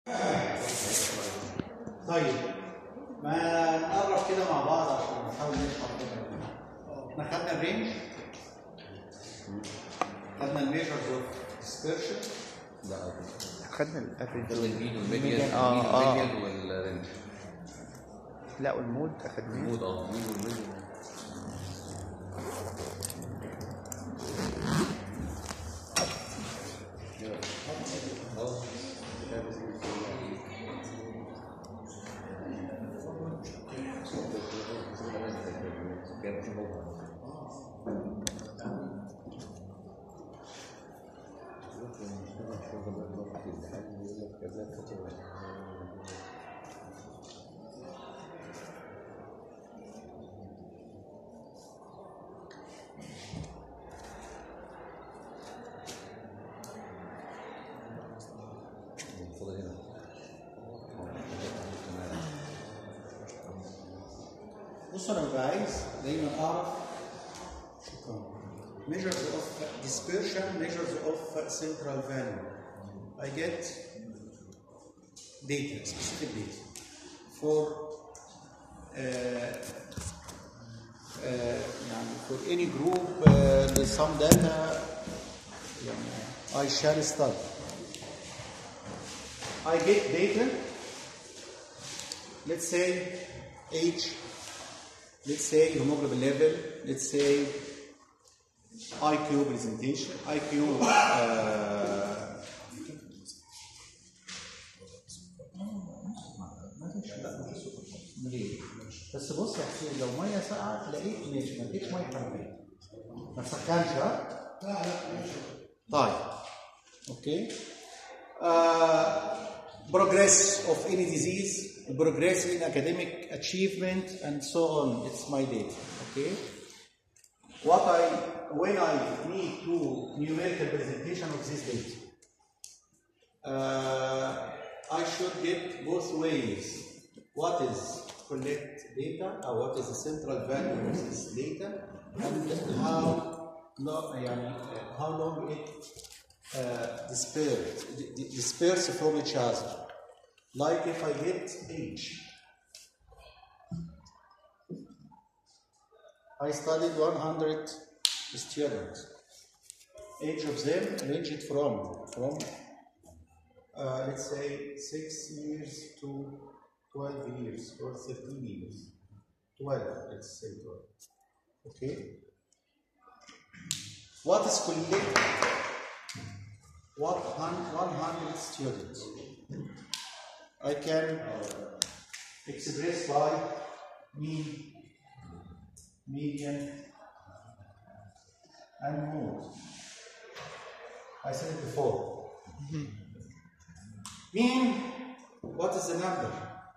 طيب ما نقرب كده مع بعض عشان نحاول نشرح كده احنا خدنا الرينج خدنا الميجرز اوف ديسبرشن خدنا الافريج المين والميديان آه، آه. الميديان والرينج لا والمود اخدناه المود اه المود والميديان فاضل هنا بص انا ببقى عايز دايما اعرف شكرا measures of dispersion measures of central value I get data specific data for uh, uh, يعني for any group uh, there's some data يعني I shall study I get data let's say age let's say hemoglobin level, let's say IQ presentation, IQ uh, بس بص يا حسين لو ميه ساقعه لقيت ماشي ما لقيتش ميه حنفيه ما تسخنش ها؟ لا لا ماشي طيب اوكي uh, progress of any disease, progress in academic achievement, and so on. It's my data. Okay. What I when I need to numerical presentation of this data, uh, I should get both ways. What is collect data, or what is the central value of this data, and how long, يعني, uh, how long it uh, disperse, di- di- disperse from each other. Like if I get age. I studied 100 students. Age of them ranged from, from uh, let's say 6 years to 12 years or 13 years. 12, let's say 12. Okay? What is collected? what hun- 100 students. I can express by mean, median, and mode. I said it before. Mean, what is the number?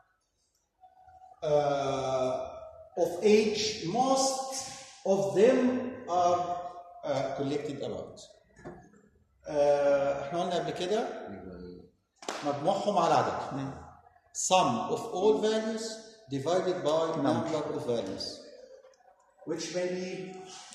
Uh, of age, most of them are uh, collected about. آه، احنا قلنا قبل كده مجموعهم على عدد sum of all values divided by number of values which may be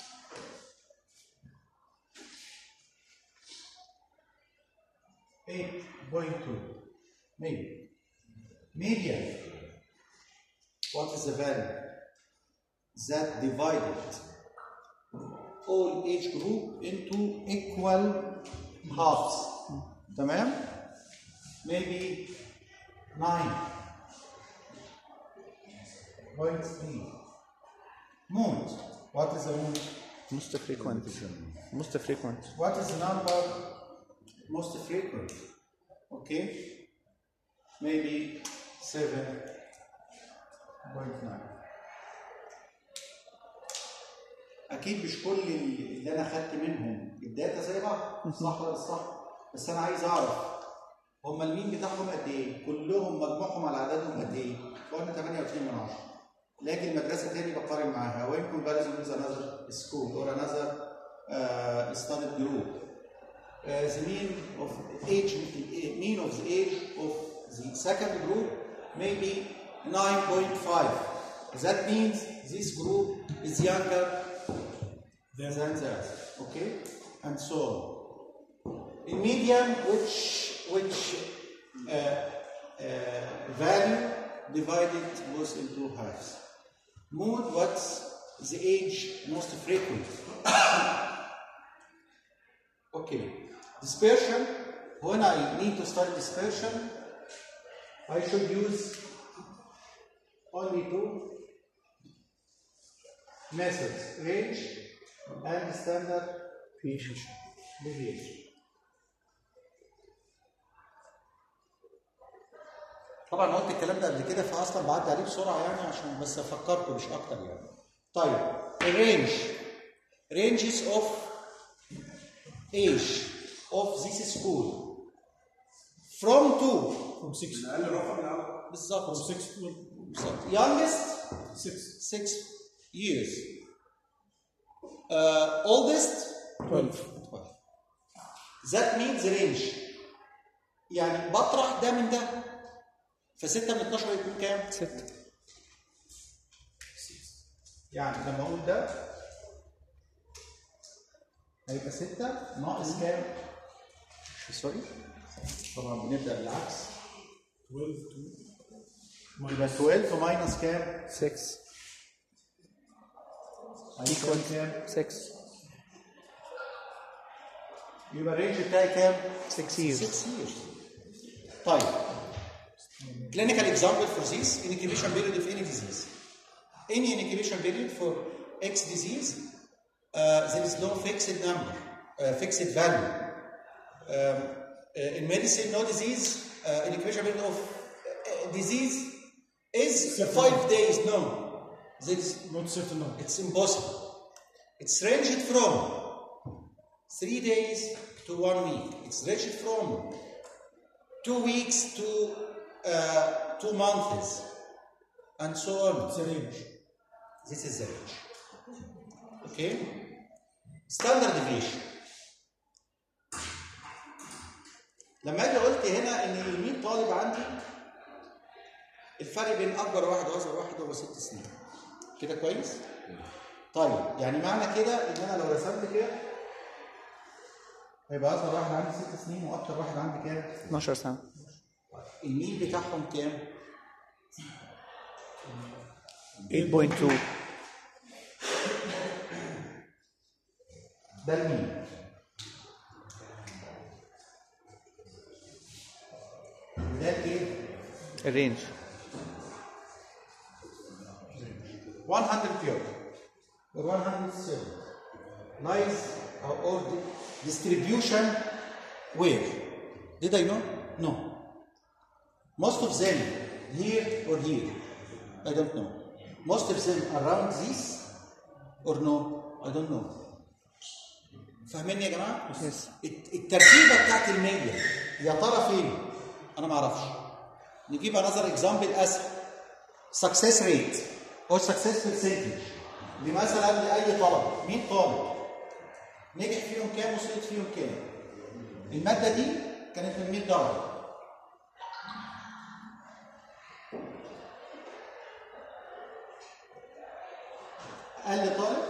eight point two maybe median what is the value that divided all age group into equal halves تمام maybe 9 point 3 mood what is the mood most frequent most frequent what is the number most frequent okay maybe 7.9 اكيد مش كل اللي انا خدت منهم الداتا زي بعض صح ولا مش صح بس انا عايز اعرف هم المين بتاعهم قد ايه كلهم مجموعهم على عددهم قد ايه قلنا 8 و2 من 10 لاجي المدرسه تاني بقارن معاها وين comparison with another school or another uh, study group uh, the mean of age mean of the age of the second group may be 9.5 that means this group is younger than the other okay and so on in medium which which uh, value divided both into halves. Mood, what's the age most frequent? okay. Dispersion, when I need to study dispersion, I should use only two methods, range and standard deviation. طبعا قلت الكلام ده قبل كده فاصلا بعدي عليه بسرعه يعني عشان بس افكركم مش اكتر يعني. طيب الرينج ranges of age of this school from two from 6 اقل رقم الاول بالظبط from 6 to بالظبط youngest 6 six years uh, oldest 12 12 that means range يعني بطرح ده من ده ف6 من 12 يكون كام؟ 6 يعني لما اقول ده هيبقى 6 ناقص كام؟ سوري طبعا بنبدا بالعكس 12 to يبقى 12 ماينس كام؟ 6 هيكون كام؟ 6 يبقى الرينج بتاعي كام؟ 6 years 6 years طيب clinical example for this incubation period of any disease any incubation period for X disease uh, there is no fixed number uh, fixed value um, uh, in medicine no disease uh, incubation period of uh, disease is five days no there is not certain number it's impossible. It's ranged from three days to one week. It's ranged from two weeks to uh, two months, and so on. it's a range This is the range. Okay? Standard deviation. لما اجي قلت هنا ان ال 100 طالب عندي الفرق بين اكبر واحد واصغر واحد هو ست سنين. كده كويس؟ طيب يعني معنى كده ان انا لو رسمت كده هيبقى اصغر واحد عندي ست سنين واكتر واحد عندي كام؟ 12 سنة الميل بتاعهم كام؟ 8.2 ده الميل. ده الايه؟ الرينج 100 pure or 100 cell lies or, or di- distribution where? Did I know? No. Most of them here or here? I don't know. Most of them around this or no? I don't know. فاهميني يا جماعه؟ Yes. الت- التركيبه بتاعت المية يا ترى فين؟ انا ما اعرفش. نجيب انذر اكزامبل اسهل. سكسس ريت او سكسس برسنتج مثلا لاي طلب مين طالب نجح فيهم كام وسقط فيهم كام الماده دي كانت من 100 درجه اقل طالب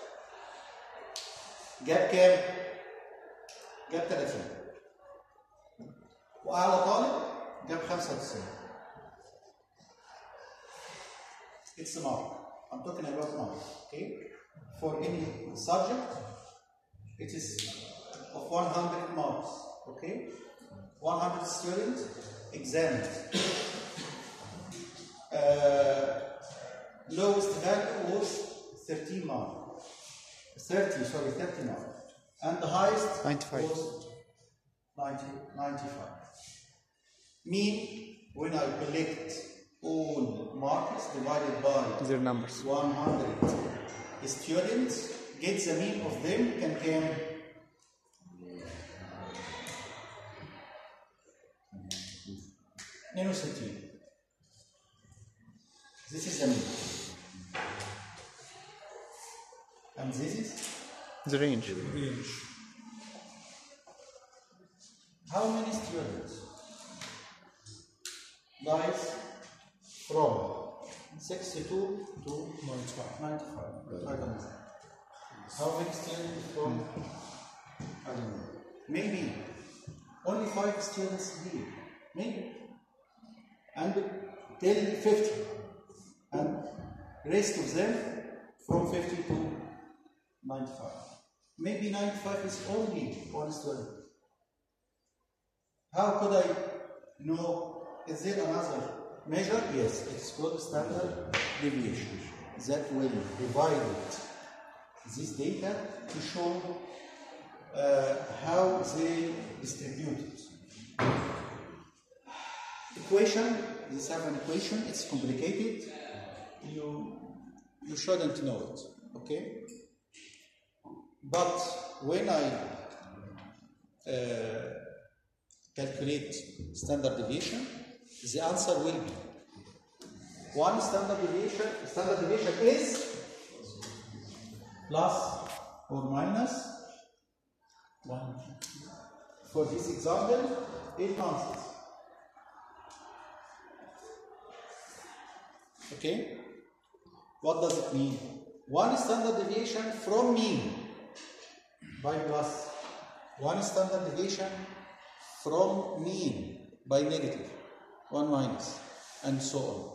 جاب كام جاب 30 واعلى طالب جاب 95 It's a mark. I'm talking about mark. Okay? For any subject, it is of 100 marks. Okay? 100 students examined. Uh, lowest value was 13 mark. 30, sorry, 30 mark. And the highest 95. was 90, 95. Mean, when I collect all marks divided by their numbers 100 students, get the mean of them can come Nano This is the mean. And this is the range range how many students? Guys, from 62 to 95 95. I don't know. How many students from? I don't know. Maybe only five students here. Maybe. and till 50 and rest of them from 50 to 95 maybe 95 is only one student how could I know? Is there another measure? Yes, it's called standard deviation that will divide this data to show uh, how they distribute it. Equation, this have an equation, it's complicated. You, you shouldn't know it, okay? But when I uh, calculate standard deviation, the answer will be one standard deviation, standard deviation is plus or minus one. For this example, eight months. Okay? What does it mean? One standard deviation from mean by plus one standard deviation from mean by negative, 1 minus, and so on.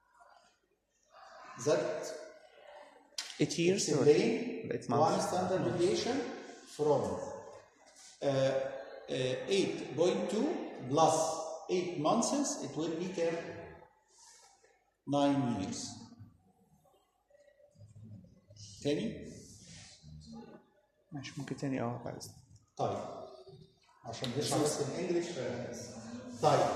That Eight years or explain eight one months? standard deviation from uh, uh, 8.2 plus 8 months, it will become 9 years. تاني؟ ماشي ممكن تاني اه بعد إذنك. طيب عشان نشرح بس الانجليش طيب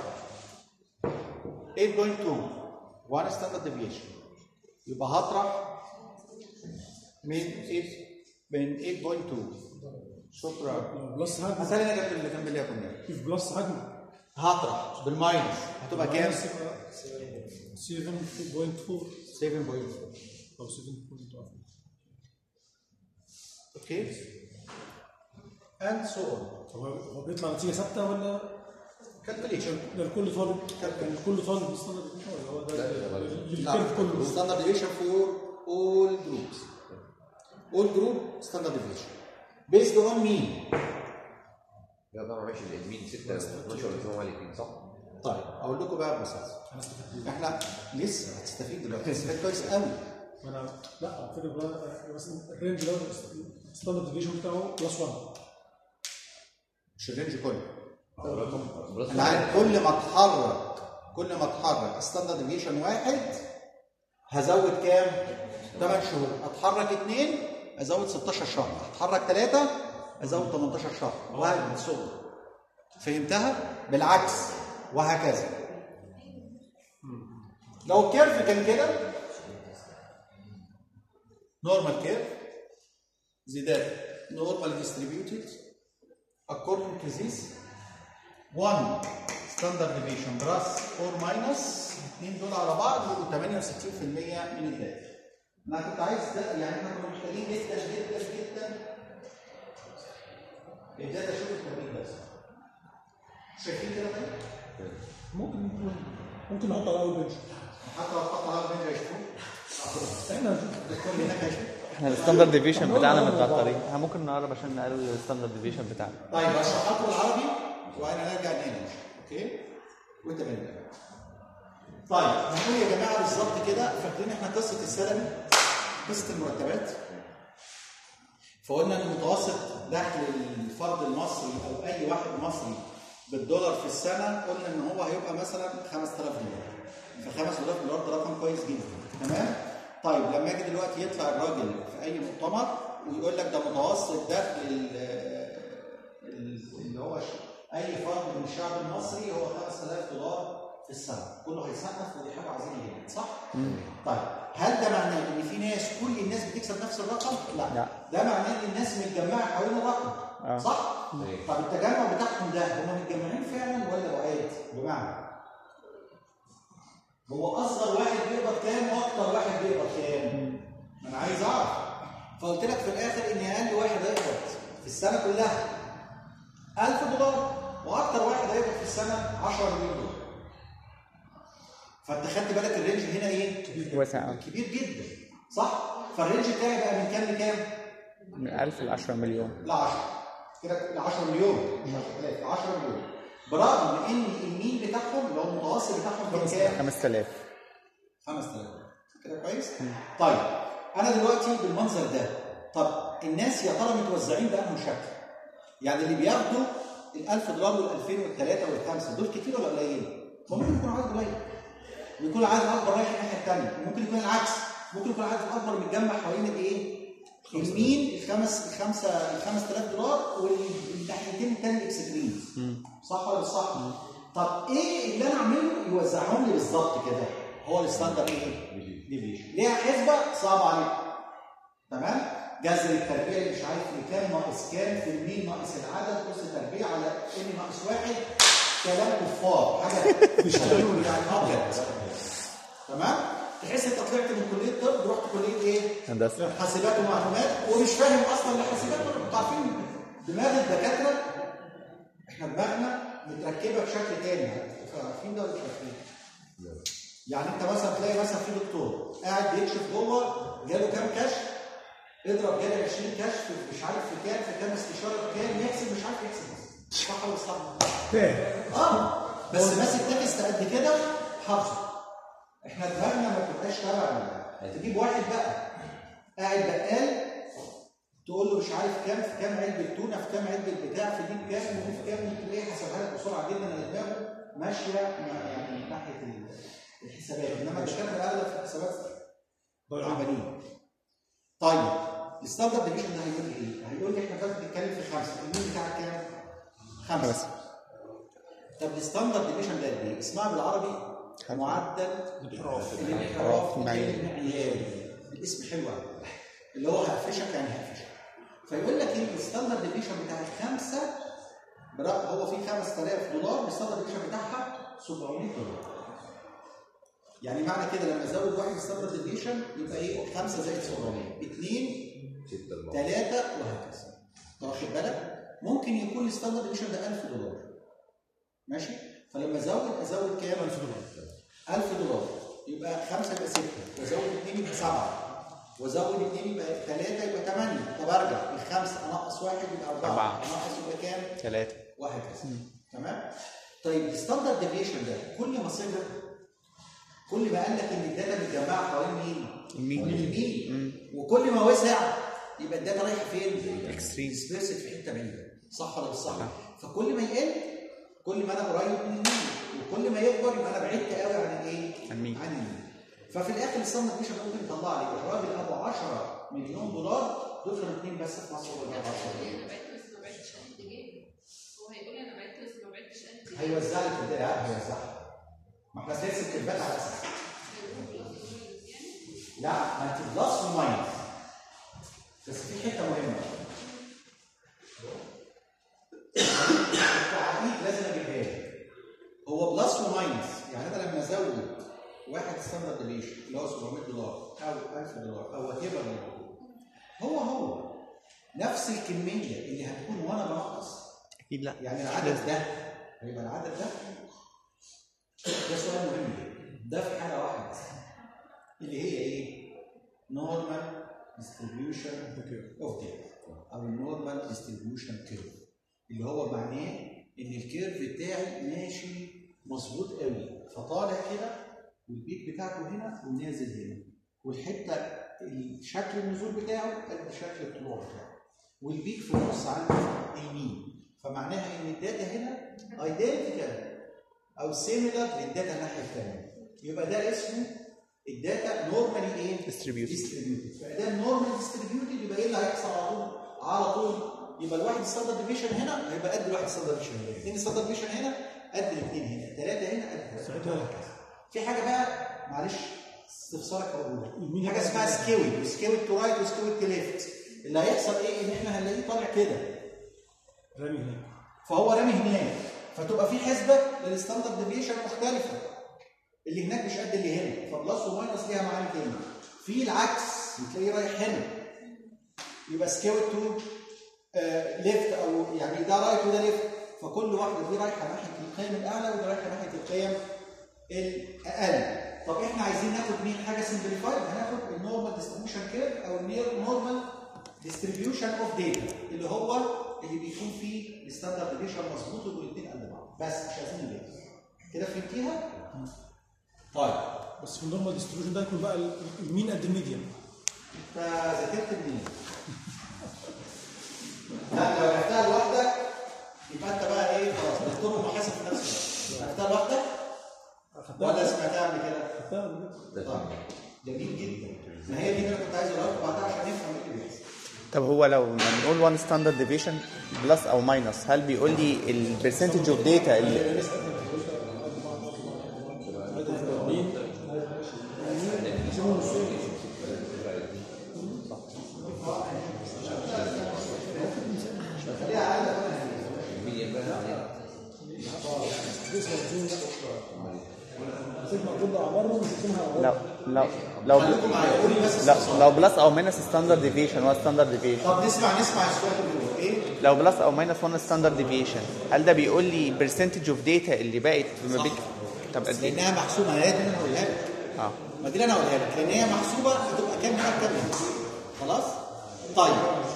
8.2 1 ستاندرد ديفيشن يبقى هطرح من 8 من 8.2 شكرا لو بلس هاجم هسأل انا جنب اللي جنب اللي يكون يعني. في بلس هاجم هطرح بالماينس هتبقى كام؟ 7.4 7.4 او 7.5 اوكي and so on هو هو بيطلع نتيجه ثابته ولا calculation لكل طالب لكل طالب ستاندرد ولا هو ده للكيرف كله standard deviation for all groups all group standard deviation based on mean لا طبعا ماشي المين 6 12 اللي هو الاثنين صح؟ طيب اقول لكم بقى ببساطه انا استفدت احنا لسه هتستفيد دلوقتي هتستفيد كويس قوي ما انا لا على فكره بقى مثلا الرينج ده الستاندرد ديفيشن بتاعه بلس 1 مش الرينج كله بلس انا عارف كل ما اتحرك كل ما اتحرك ستاندرد ديفيشن واحد هزود كام؟ 8 شهور اتحرك اثنين ازود 16 شهر اتحرك ثلاثه ازود 18 شهر وهكذا صغر فهمتها؟ بالعكس وهكذا لو الكيرف كان كده نورمال كيرف the data normally distributed according to this one standard deviation plus or minus الاثنين دول على بعض يبقوا 68% من الداتا. انا كنت عايز ده يعني احنا كنا محتاجين جدا جدا جدا الداتا شوف التمرين بس. شايفين كده طيب؟ ممكن ممكن نحط على اول بنش حتى لو حط على البنج هيشوفوه احنا هنشوف الدكتور هناك هيشوف. احنا الستاندرد ديفيشن بتاعنا متبطرين احنا ممكن نقرب عشان نقلل الستاندرد ديفيشن بتاعنا طيب اشرح لكم العربي وانا نرجع نانجلش اوكي؟ وانت بنت طيب نقول يا جماعه بالظبط كده فاكرين احنا قصه السلمي قصه المرتبات فقلنا ان متوسط دخل الفرد المصري او اي واحد مصري بالدولار في السنه قلنا ان هو هيبقى مثلا 5000 دولار ف 5000 دولار ده رقم كويس جدا تمام طيب لما اجي دلوقتي يطلع الراجل في اي مؤتمر ويقول لك ده متوسط دخل ال- ال- اللي هو ش- اي فرد من الشعب المصري هو 5000 دولار في السنه كله هيسقف ودي حاجه عظيمه جدا صح؟ طيب هل ده معناه ان في ناس كل الناس بتكسب نفس الرقم؟ لا, لا. ده معناه ان الناس متجمعه حوالين الرقم آه. صح؟ أيوة. طب التجمع بتاعهم ده هم متجمعين فعلا ولا وعاد؟ بمعنى هو اصغر واحد بيقبض كام واكتر واحد بيقبض كام؟ ما انا عايز اعرف فقلت لك في الاخر ان اقل واحد هيقبض في السنه كلها 1000 دولار واكتر واحد هيقبض في السنه 10 مليون دولار فانت خدت بالك الرينج هنا ايه؟ واسع أوي. كبير جدا صح؟ فالرينج بتاعي بقى من كام لكام؟ من 1000 ل 10 مليون ل 10 كده ل 10 مليون مش 10000 ل 10 مليون برغم ان المين بتاعهم اللي هو المتوسط بتاعهم كان كام؟ 5000 5000 كده كويس؟ طيب انا دلوقتي بالمنظر ده طب الناس يا ترى متوزعين بأنه شكل؟ يعني اللي بياخدوا ال 1000 دولار وال 2000 وال 3 وال 5 دول كتير ولا قليل؟ ممكن يكون عدد قليل ويكون العدد الاكبر رايح الناحيه الثانيه وممكن يكون العكس ممكن يكون العدد الاكبر متجمع حوالين الايه؟ المين الخمس الخمسه ال 5000 دولار والناحيتين الثاني الاكستريم صح ولا مش صح؟ طب ايه اللي انا اعمله يوزعهم لي بالظبط كده؟ هو الستاندرد ايه؟ ديفيشن ليها حسبه صعبه عليك تمام؟ جذر التربيع اللي مش عارف لكام ناقص كام في المين ناقص العدد قوس التربيع على ان ناقص واحد كلام كفار حاجه مش يعني ابيض تمام؟ تحس انت طلعت من كليه طب رحت كليه ايه؟ هندسه حاسبات ومعلومات ومش فاهم اصلا لا حاسبات ولا انتوا عارفين دماغ الدكاتره احنا دماغنا متركبه بشكل تاني عارفين ده ولا مش عارفين؟ يعني انت مثلا تلاقي مثلا في دكتور قاعد بيكشف جوه جاله كام كشف اضرب جاله 20 كشف مش عارف في كام في كام استشاره بكام يحسب مش عارف يحسب صح ولا صح؟ فاهم اه بس ماسك تكست قد كده حافظه احنا دماغنا ما بتبقاش تبع تجيب واحد بقى قاعد بقال تقول له مش عارف كام في كام علبه تونه في كام علبه بتاع في دي بكام ودي في كام ممكن تلاقيه حسبها لك بسرعه جدا ان دماغه ماشيه مع- يعني من ناحيه ال- الحسابات انما الدكاتره اغلب في الحسابات تعبانين طيب الستاندرد ديفيشن ده هيقول لي ايه؟ هيقول لي احنا دلوقتي بنتكلم في خمسه المين بتاعك كام؟ خمسه طب الستاندرد ديفيشن ده قد ايه؟ اسمها بالعربي معدل الانحراف انحراف معياري. المعياري الاسم حلو قوي اللي هو هقفشك يعني هقفشك فيقول لك ايه الستاندرد ديفيشن بتاع الخمسه برغم هو في 5000 دولار الستاندرد ديفيشن بتاعها 700 دولار يعني معنى كده لما ازود واحد ستاندرد ديفيشن يبقى ايه 5 زائد 700 2 ستة أربعة ثلاثة وهكذا انت واخد بالك ممكن يكون الستاندرد ديفيشن ده 1000 دولار ماشي فلما ازود ازود كام 1000 دولار 1000 دولار يبقى 5 يبقى 6 وازود 2 يبقى 7 وازود 2 يبقى 3 يبقى 8 طب ارجع الخمسه انقص واحد يبقى 4 أربعة. انقص يبقى كام 3 وهكذا تمام طيب الستاندرد ديفيشن ده كل ما صغر كل ما قال لك ان الداتا متجمعه حوالين مين؟ المين. حوالين المين وكل ما وسع يبقى الداتا رايحه فين؟ اكستريم سبيرسد في حته بعيده صح ولا مش صح؟ فكل ما يقل كل ما انا قريب من المين وكل ما يكبر يبقى انا بعدت قوي عن الايه؟ عن المين. عن المين ففي الاخر الستاندرد ديفيشن ده ممكن يطلع لي الراجل ابو 10 مليون دولار دول كانوا اثنين بس في مصر ولا 10 انا بعت بس ما بعتش قد ايه هو هيقول لي انا بعت بس ما بعتش قد ايه هيوزع لك الدقيقة هيوزعها ما احنا بنرسم كلمات على اساس لا ما انت بلس وماينس بس في حته مهمه التعقيد لازم اجيبها لك هو بلس وماينس يعني انا لما ازود واحد ستاندرد ديفيشن اللي هو 700 دولار او 1000 دولار او وات ايفر هو هو نفس الكميه اللي هتكون وانا بنقص اكيد لا يعني العدد ده هيبقى العدد ده ده سؤال مهم جدا ده في حاله واحده بس اللي هي ايه؟ نورمال ديستريبيوشن اوف data او النورمال ديستريبيوشن كيرف اللي هو معناه ان الكيرف بتاعي ماشي مظبوط قوي فطالع كده والبيك بتاعته هنا ونازل هنا والحته الشكل النزول بتاعه قد شكل الطلوع بتاعه والبيك في النص عند اليمين فمعناها ان الداتا هنا ايدنتيكال او سيميلر للداتا الناحيه الثانيه يبقى ده اسمه الداتا نورمالي ايه؟ Distributed. ديستريبيوتد فده نورمال ديستريبيوتد يبقى ايه اللي هيحصل على طول؟ على طول يبقى الواحد ستاندرد ديفيشن هنا هيبقى قد الواحد ستاندرد ديفيشن هنا الاثنين ستاندرد ديفيشن هنا قد الاثنين هنا ثلاثه هنا قد ساعتها- وهكذا. في حاجه بقى معلش استفسارك هقوله المين حاجه بقى اسمها كده؟ سكيوي سكيوي تو رايت وسكيوي تو ليفت اللي هيحصل ايه ان احنا هنلاقيه طالع كده رامي هناك فهو رامي هناك فتبقى في حسبه للستاندرد ديفيشن مختلفه اللي هناك مش قد اللي هنا فبلس وماينس ليها معاني تاني في العكس بتلاقيه رايح هنا يبقى سكيو تو ليفت او يعني ده رايت وده ليفت فكل واحده دي رايحه ناحيه القيم الاعلى وده رايحه ناحيه القيم الاقل طب احنا عايزين ناخد مين حاجه سمبليفايد هناخد النورمال ديستريبيوشن كيرف او النورمال ديستريبيوشن اوف داتا اللي هو اللي بيكون فيه الستاندرد ديفيشن مظبوط والاثنين قد بعض بس مش عايزين نبيع كده فهمتيها؟ طيب بس في النورمال ديستريبيوشن ده يكون بقى ال- المين قد الميديان انت ذاكرت منين؟ لا لو عرفتها لوحدك يبقى انت بقى ايه خلاص دكتور ومحاسب في نفس الوقت عرفتها لوحدك ولا سمعتها قبل كده؟ خدتها قبل كده. طيب جميل جدا ما هي دي اللي انا كنت عايز اقولها لكم بعدها عشان نفهم ايه اللي بيحصل طب هو لو لما نقول 1 ستاندرد ديفيشن بلس او ماينس هل بيقول لي البرسنتج اوف داتا اللي الميديان بقى عليها سيجما كل اعمارهم وسيجما لو لو لو لو لو بلس او ماينس ستاندرد ديفيشن 1 ستاندرد ديفيشن طب نسمع نسمع السؤال اللي هو ايه؟ لو بلس او ماينس 1 ستاندرد ديفيشن هل ده بيقول لي برسنتج اوف داتا اللي بقت ما بين طب قد ايه؟ لانها محسوبه هي دي اللي انا هقولها لك اه ما دي اللي انا هقولها لك لان هي محسوبه هتبقى كام هنا كام هنا خلاص؟ طيب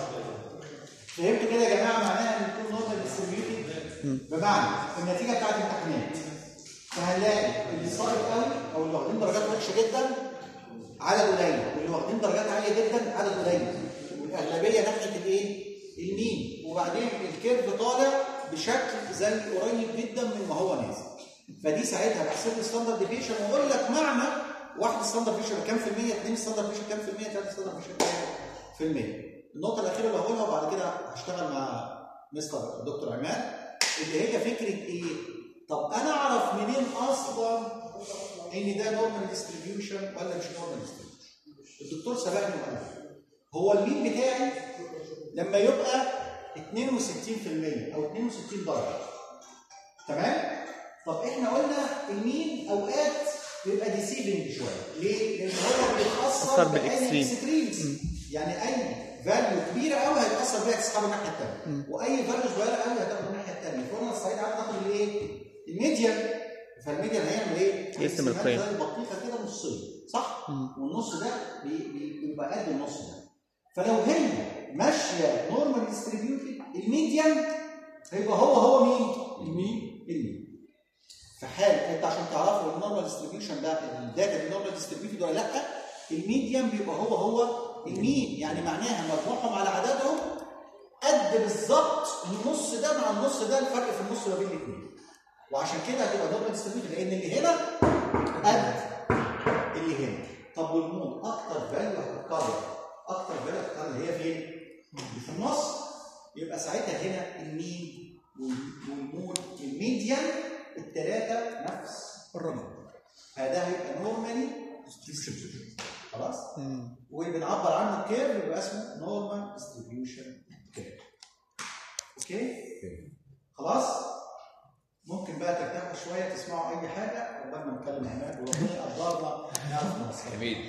فهمت كده يا جماعه معناها ان يكون نورمال ديستريبيوتد بمعنى النتيجه بتاعت الامتحانات فهنلاقي اللي صائب قوي او اللي واخدين درجات وحشه جدا عدد قليل واللي واخدين درجات عاليه جدا عدد قليل والاغلبيه ناحيه الايه؟ المين وبعدين الكيرف طالع بشكل زي قريب جدا من ما هو نازل فدي ساعتها بحسب لي ستاندرد ديفيشن واقول لك معنى واحد ستاندرد ديفيشن كام في المية، اثنين ستاندرد ديفيشن كام في المية، ثلاثة ستاندرد ديفيشن كام في المية. النقطة الأخيرة اللي هقولها وبعد كده هشتغل مع مستر دكتور عماد اللي هي فكرة إيه؟ طب أنا أعرف منين أصلا إن ده نورمال ديستريبيوشن ولا مش نورمال ديستريبيوشن؟ الدكتور سبقني وقال لي، هو المين بتاعي لما يبقى 62% أو 62 درجة تمام؟ طب احنا قلنا المين اوقات بيبقى ديسيفنج شويه ليه؟ لان هو بيتاثر أثر باي بالإكستريم. اكستريمز يعني اي فاليو كبيره قوي هيتاثر بيها تسحبه الناحيه الثانيه واي فاليو صغيره قوي هتاخده الناحيه الثانيه فقلنا الصعيد عايز ناخد الايه؟ الميديان فالميديان هيعمل ايه؟ يقسم هيقسمها القيم. زي البطيخه كده نصين صح؟ والنص ده بي- بي- بيبقى قد النص ده فلو هي ماشيه نورمال ديستريبيوتد الميديان هيبقى هو هو مين؟ المين؟ المين في حال انت عشان تعرفوا النورمال ديستريبيوشن ده الداتا دي نورمال ديستريبيوتد ولا لا الميديان بيبقى هو هو المين يعني معناها مجموعهم على عددهم قد بالظبط النص ده مع النص ده الفرق في النص ما بين الاثنين وعشان كده هتبقى نورمال ديستريبيوتد لان اللي هنا قد اللي هنا طب والمود اكتر فاليو هتتكرر اكتر فاليو هتتكرر اللي هي فين؟ اللي في النص يبقى ساعتها هنا المين وال- والمود الميديان الثلاثه نفس الرقم فده هيبقى نورمالي ديستريبيوشن خلاص وبنعبر عنه كيرف يبقى اسمه نورمال ديستريبيوشن كيرف اوكي خلاص ممكن بقى ترتاحوا شويه تسمعوا اي حاجه قبل ما نتكلم هناك وربنا يقدرنا نعرف نوصل جميل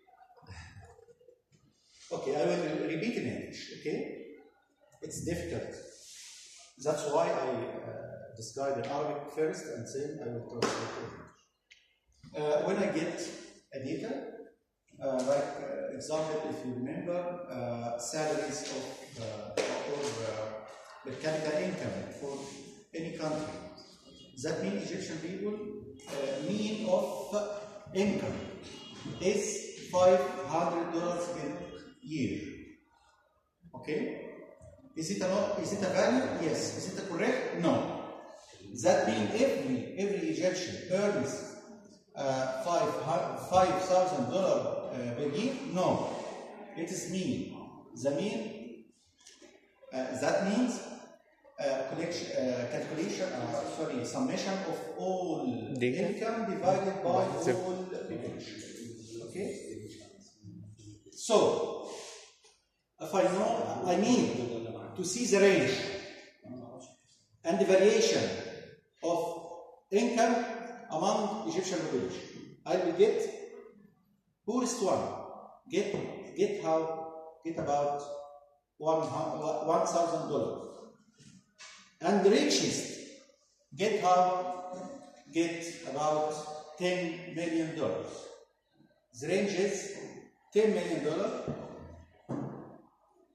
Okay, I will repeat in English, okay? It's difficult. That's why I uh, describe in Arabic first and then I will translate in English. Uh, when I get a data, uh, like uh, example, if you remember, uh, salaries of uh, or uh, per capita income for any country. That means Egyptian people uh, mean of income is $500 per year. Okay? Is it a no, is it a value? Yes. Is it a correct? No. That means every every Egyptian earns uh, five five thousand dollar per year? No. It is mean. The mean uh, that means uh, collection, uh, calculation, uh, sorry, summation of all Data. income divided by Zip. all population. Okay? So, if I know, I need to see the range and the variation of income among Egyptian population. I will get poorest one, get get how get about one one thousand dollars, and the richest get how get about ten million dollars. The range is ten million dollar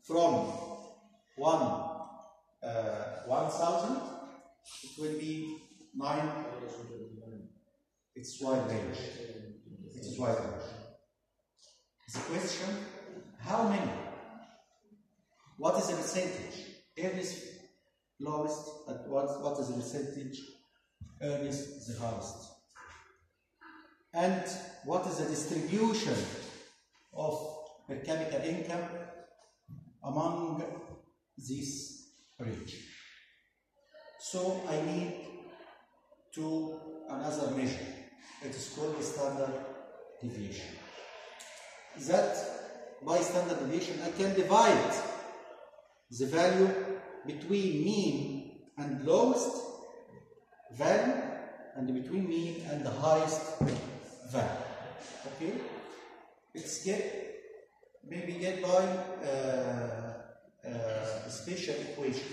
from one uh, 1000 it will be 9 it's wide range it is wide range the question how many what is the percentage earliest lowest at what, what is the percentage earliest the highest and what is the distribution of per capita income among this range. So I need to another measure. It is called the standard deviation. That by standard deviation I can divide the value between mean and lowest value and between mean and the highest value. Okay? It's get maybe get by uh, uh, a special equation.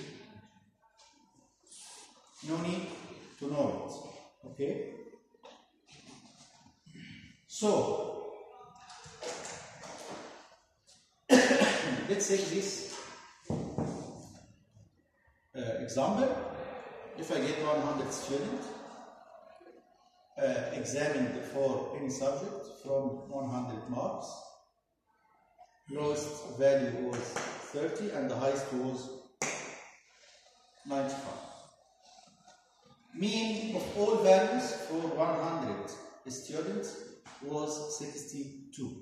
No need to know it. Okay? So let's take this uh, example. If I get 100 students uh, examined for any subject from 100 marks, lowest value was 30 and the highest was 95. Mean of all values for 100 students was 62.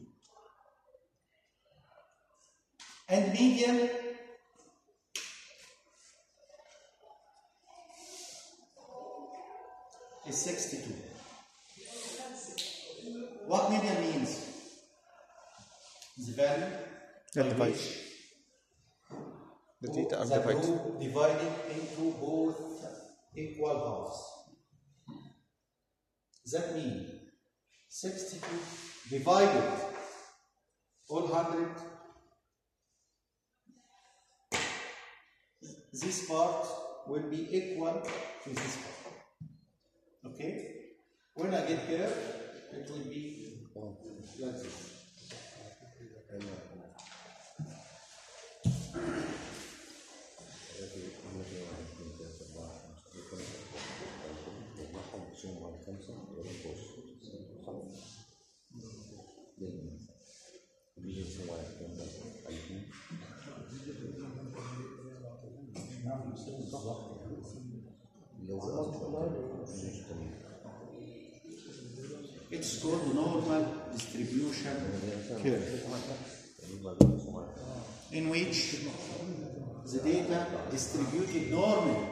And median is 62. What median means? The value The by divide. which The data are that divided. group divided into both equal halves. That means 62 divided all 100. This part will be equal to this part. Okay? When I get here, it will be like this. It's called normal distribution curve, in which the data distributed normally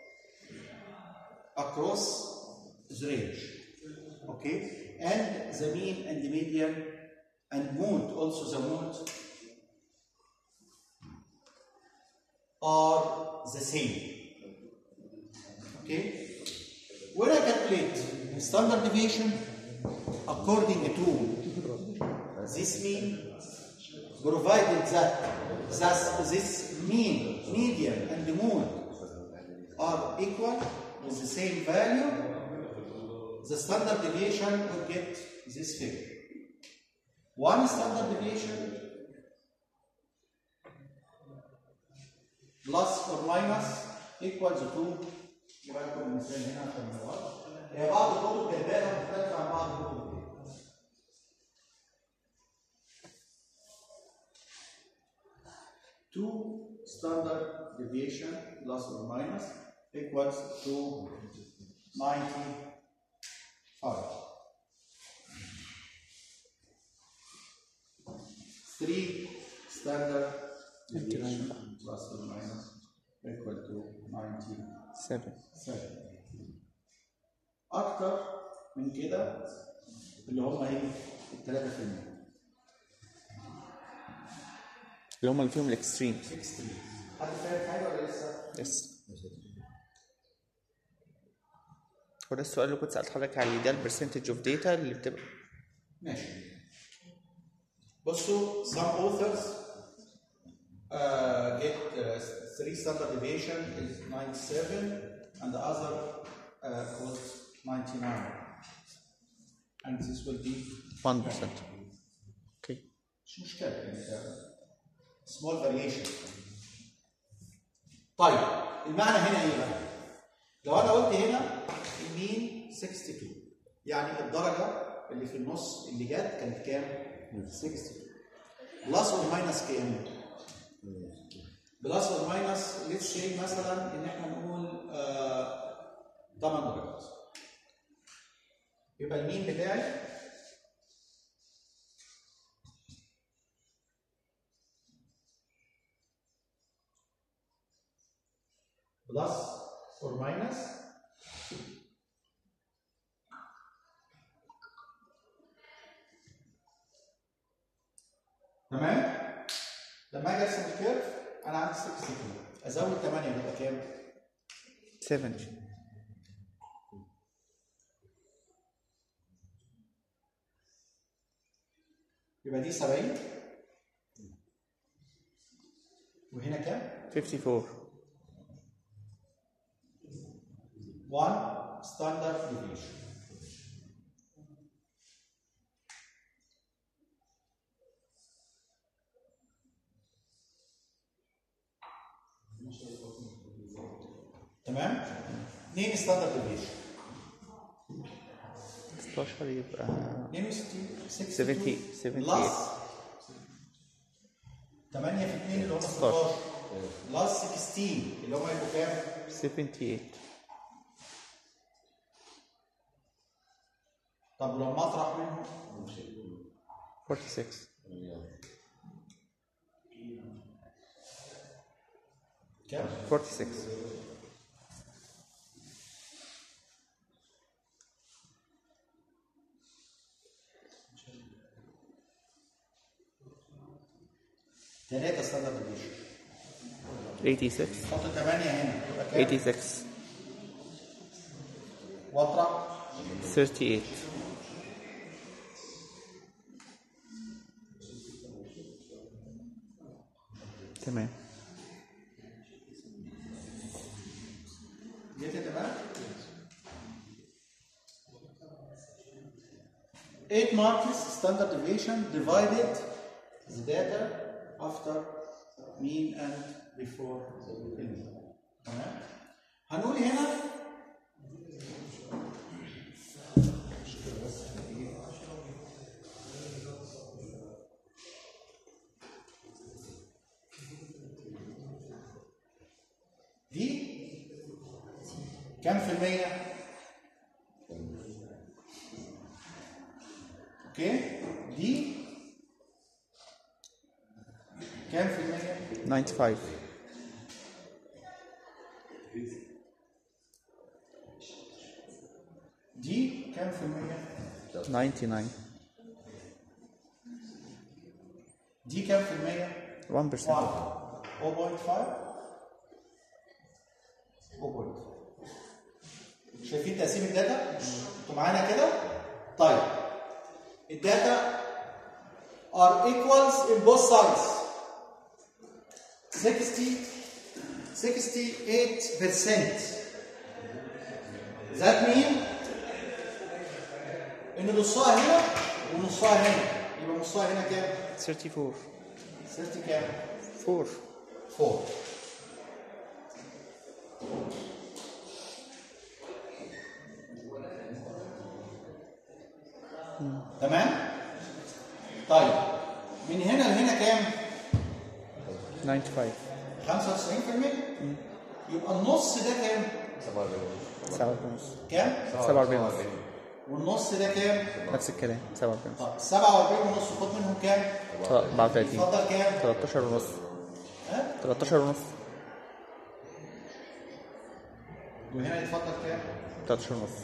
across the range. Okay? And the mean and the median and mode, also the mode, are the same. Okay? When I calculate standard deviation according to this mean, provided that thus this mean, median, and the mode are equal with the same value, the standard deviation will get this figure. One standard deviation plus or minus equals to يبقى لكم المثال هنا عشان نوضح. هي بعض الكتب كاتباها مختلفة عن بعض الكتب دي. Two standard deviation plus or minus equals to 95. Three standard deviation plus or minus equal to 97. Seven. أكتر من كده اللي هم ايه؟ التلاتة في المية. اللي هم اللي فيهم الاكستريم اكستريم. حد فاهم حاجة ولا لسه؟ يس هو ده السؤال اللي كنت سألت حضرتك عليه ده البرسنتج اوف داتا اللي بتبقى ماشي بصوا some authors uh, get uh, three standard deviation is 97 and the other uh, was 99 and this will be 1% اوكي مش مشكلة يعني ده سمول فاريشن طيب المعنى هنا ايه بقى؟ لو انا قلت هنا المين 62 يعني الدرجه اللي في النص اللي جت كانت كام؟ 62 بلس اور ماينس كام؟ بلس اور ماينس ليتس سي مثلا ان احنا نقول آه 8 درجات يبقى المين بتاعي بلس اور ماينس تمام لما اجي ارسم الكيرف انا عندي 62 ازود 8 يبقى كام؟ 70 يبقى دي 70 وهنا كام؟ 54 1 ستاندرد ديفيشن تمام؟ 2 ستاندرد ديفيشن 16 يبقى 62 70 78 بلس 8 في 2 اللي هم 16 بلس 16 اللي هم يبقوا كام؟ 78 طب ولما اطرح منهم 46 كام؟ 46 3 ستاندرد ديفيشن 86 حط 8 هنا يبقى كام؟ 86 واطرح 38 تمام جيت تمام 8 marks standard deviation divided the data after mean and before the mean تمام هنقول هنا دي كم في المية؟ اوكي دي كم في المية؟ 95 دي كم في المية؟ 99 دي كم في المية؟ 1% 1 0.5 0.5 شايفين تقسيم الداتا؟ انتوا معانا كده؟ طيب الداتا are equals in both sides 60 68% that mean ان نصها هنا ونصها هنا يبقى نصها هنا كام؟ 34 60 كام؟ 4 4 تمام طيب من هنا لهنا كام 95 95% يبقى النص ده كام 47 ونص كام 47 ونص والنص ده كام نفس الكلام 47 ونص طب 47 ونص خد منهم كام 34 اتفضل كام 13 ونص ها 13 ونص وهنا يتفضل كام 13 ونص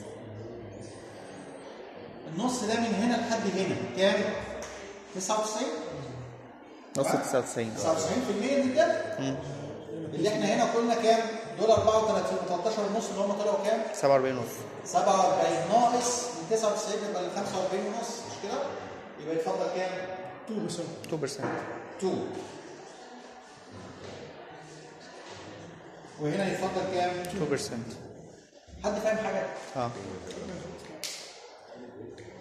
النص ده من هنا لحد هنا كام 99 نص 99 99% من الداتا اللي احنا هنا قلنا كام دول 34 13 ونص اللي هم طلعوا كام 47 ونص 47 ناقص من 99 يبقى ال 45 ونص مش كده يبقى يتفضل كام 2% 2% 2 وهنا يتفضل كام 2% حد فاهم حاجه اه